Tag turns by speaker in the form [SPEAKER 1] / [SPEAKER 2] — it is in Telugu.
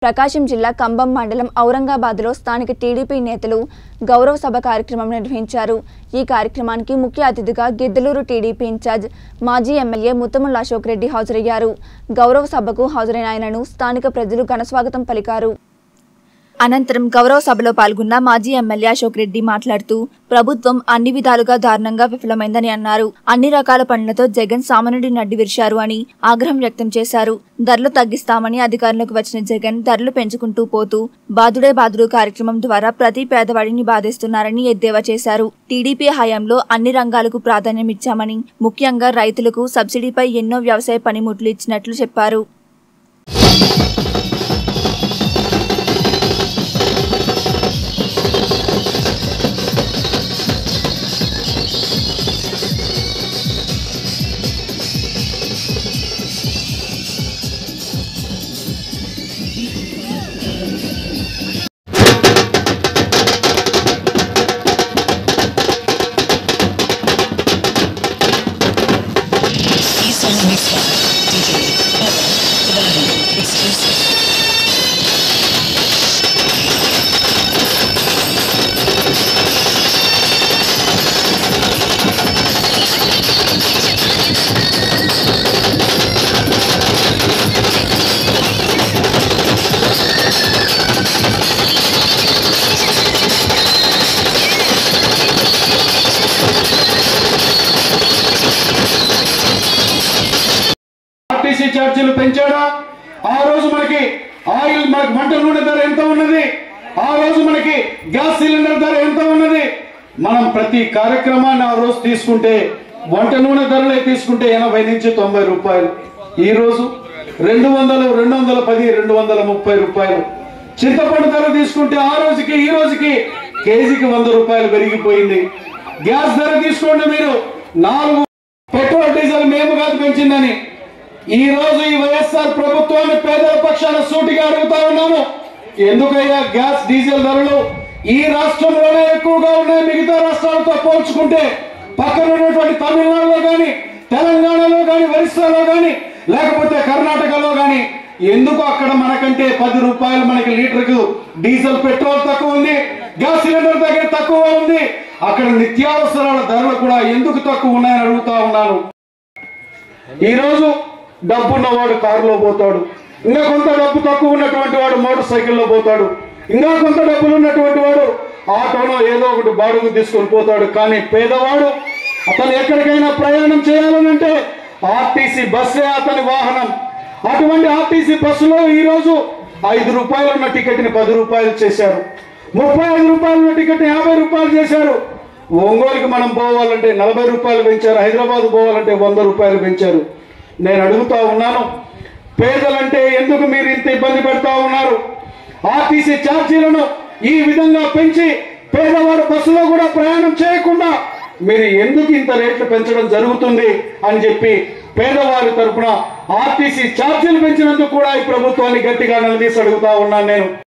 [SPEAKER 1] ప్రకాశం జిల్లా కంబం మండలం ఔరంగాబాద్లో స్థానిక టీడీపీ నేతలు గౌరవ సభ కార్యక్రమం నిర్వహించారు ఈ కార్యక్రమానికి ముఖ్య అతిథిగా గిద్దలూరు టీడీపీ ఇన్ఛార్జ్ మాజీ ఎమ్మెల్యే ముత్తముల్ అశోక్ రెడ్డి హాజరయ్యారు గౌరవ సభకు హాజరైన ఆయనను స్థానిక ప్రజలు ఘనస్వాగతం పలికారు అనంతరం గౌరవ సభలో పాల్గొన్న మాజీ ఎమ్మెల్యే అశోక్ రెడ్డి మాట్లాడుతూ ప్రభుత్వం అన్ని విధాలుగా దారుణంగా విఫలమైందని అన్నారు అన్ని రకాల పనులతో జగన్ సామాన్యుడి నడ్డి విరిశారు అని ఆగ్రహం వ్యక్తం చేశారు ధరలు తగ్గిస్తామని అధికారంలోకి వచ్చిన జగన్ ధరలు పెంచుకుంటూ పోతూ బాదుడే బాదుడు కార్యక్రమం ద్వారా ప్రతి పేదవాడిని బాధిస్తున్నారని ఎద్దేవా చేశారు టీడీపీ హయాంలో అన్ని రంగాలకు ప్రాధాన్యమిచ్చామని ముఖ్యంగా రైతులకు సబ్సిడీపై ఎన్నో వ్యవసాయ పనిముట్లు ఇచ్చినట్లు చెప్పారు
[SPEAKER 2] He's on the mix by DJ Bubba Divine exclusive.
[SPEAKER 3] RTC ఛార్జీలు పెంచాడా ఆ రోజు మనకి ఆయిల్ మనకి వంట నూనె ధర ఎంత ఉన్నది ఆ రోజు మనకి గ్యాస్ సిలిండర్ ధర ఎంత ఉన్నది మనం ప్రతి కార్యక్రమాన్ని ఆ రోజు తీసుకుంటే వంట నూనె ధరలే తీసుకుంటే ఎనభై నుంచి తొంభై రూపాయలు ఈ రోజు రెండు వందలు రెండు వందల పది రెండు వందల ముప్పై రూపాయలు చింతపండు ధర తీసుకుంటే ఆ రోజుకి ఈ రోజుకి కేజీకి వంద రూపాయలు పెరిగిపోయింది గ్యాస్ ధర తీసుకోండి మీరు నాలుగు పెట్రోల్ డీజిల్ మేము కాదు పెంచిందని ఈ రోజు ఈ వైఎస్ఆర్ ప్రభుత్వాన్ని పేదల పక్షాన సూటిగా అడుగుతా ఉన్నాము ఎందుకయ్యా గ్యాస్ డీజిల్ ధరలు ఈ రాష్ట్రంలోనే ఎక్కువగా ఉన్నాయి మిగతా రాష్ట్రాలతో పోల్చుకుంటే పక్కన ఉన్నటువంటి తమిళనాడులో గాని తెలంగాణలో గాని ఒరిస్సాలో గాని లేకపోతే కర్ణాటకలో గాని ఎందుకు అక్కడ మనకంటే పది రూపాయలు మనకి లీటర్కు డీజిల్ పెట్రోల్ తక్కువ ఉంది గ్యాస్ సిలిండర్ దగ్గర తక్కువ ఉంది అక్కడ నిత్యావసరాల ధరలు కూడా ఎందుకు తక్కువ ఉన్నాయని అడుగుతా ఉన్నాను ఈ రోజు డబ్బు ఉన్నవాడు కారులో పోతాడు ఇంకా కొంత డబ్బు తక్కువ ఉన్నటువంటి వాడు మోటార్ సైకిల్లో పోతాడు ఇంకా కొంత డబ్బులు ఉన్నటువంటి వాడు ఆటోలో ఏదో ఒకటి బాడుగు తీసుకొని పోతాడు కానీ పేదవాడు అతను ఎక్కడికైనా ప్రయాణం చేయాలనంటే ఆర్టీసీ బస్సే అతని వాహనం అటువంటి ఆర్టీసీ బస్సులో ఈ రోజు ఐదు రూపాయలు ఉన్న టికెట్ ని పది రూపాయలు చేశారు ముప్పై ఐదు రూపాయలు ఉన్న టికెట్ ని యాభై రూపాయలు చేశారు ఒంగోలుకి మనం పోవాలంటే నలభై రూపాయలు పెంచారు హైదరాబాద్ పోవాలంటే వంద రూపాయలు పెంచారు నేను అడుగుతా ఉన్నాను పేదలంటే ఎందుకు మీరు ఇంత ఇబ్బంది పెడతా ఉన్నారు ఆర్టీసీ ఛార్జీలను ఈ విధంగా పెంచి పేదవాడు బస్సులో కూడా ప్రయాణం చేయకుండా మీరు ఎందుకు ఇంత రేట్లు పెంచడం జరుగుతుంది అని చెప్పి పేదవారి తరపున ఆర్టీసీ ఛార్జీలు పెంచినందుకు కూడా ఈ ప్రభుత్వాన్ని గట్టిగా నిలదీసి అడుగుతా ఉన్నాను నేను